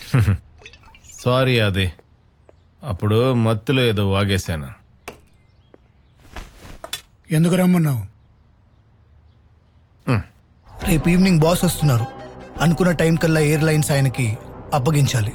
Sorry అది అప్పుడు మత్తులో ఏదో వాగేశాను ఎందుకు రమ్మన్నావు రేపు ఈవినింగ్ బాస్ వస్తున్నారు అనుకున్న టైం కల్లా ఎయిర్లైన్స్ ఆయనకి అప్పగించాలి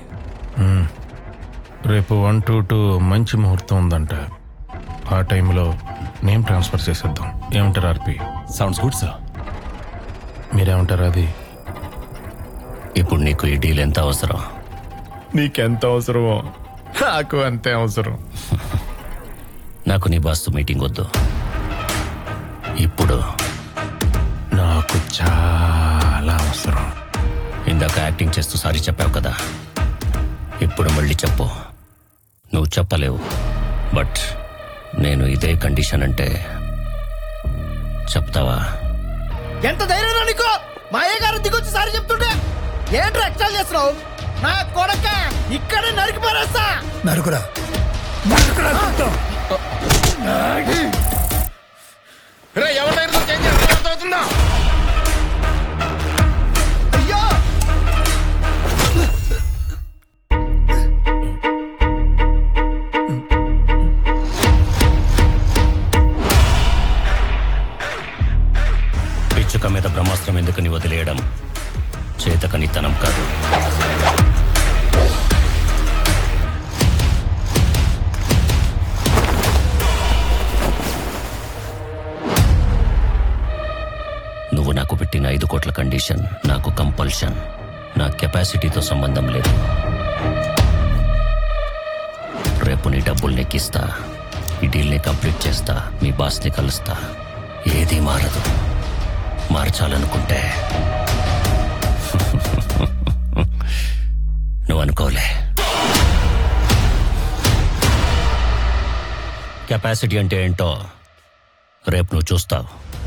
రేపు వన్ టూ టూ మంచి ముహూర్తం ఉందంట ఆ టైంలో నేమ్ ట్రాన్స్ఫర్ చేసేద్దాం ఏమంటారు ఆర్పి సౌండ్స్ గుడ్ సార్ మీరేమంటారు అది ఇప్పుడు నీకు ఈ డీల్ ఎంత అవసరం నీకెంత అవసరమో నాకు అంతే అవసరం నాకు నీ బాస్తో మీటింగ్ వద్దు ఇప్పుడు నాకు చాలా అవసరం ఇందాక యాక్టింగ్ చేస్తూ సారీ చెప్పావు కదా ఇప్పుడు మళ్ళీ చెప్పు నువ్వు చెప్పలేవు బట్ నేను ఇదే కండిషన్ అంటే చెప్తావా ఎంత ధైర్యం నీకు మా అయ్య గారు దిగొచ్చి సారి చెప్తుంటే ఏంటి ఎక్స్ట్రాల్ చేస్తున్నావు నా కొడక ఇక్కడే నరికి పారేస్తా నరుకురా నరుకురా చెప్తాం. అయ్యో పిచ్చుక మీద బ్రహ్మాస్త్రం ఎందుకని వదిలేయడం చేతకనితనం కాదు నువ్వు నాకు పెట్టిన ఐదు కోట్ల కండిషన్ నాకు కంపల్షన్ నా కెపాసిటీతో సంబంధం లేదు రేపు నీ డబ్బులు నెక్కిస్తా ఈ డీల్ని కంప్లీట్ చేస్తా మీ బాస్ని కలుస్తా ఏదీ మారదు మార్చాలనుకుంటే నువ్వు అనుకోలే కెపాసిటీ అంటే ఏంటో రేపు నువ్వు చూస్తావు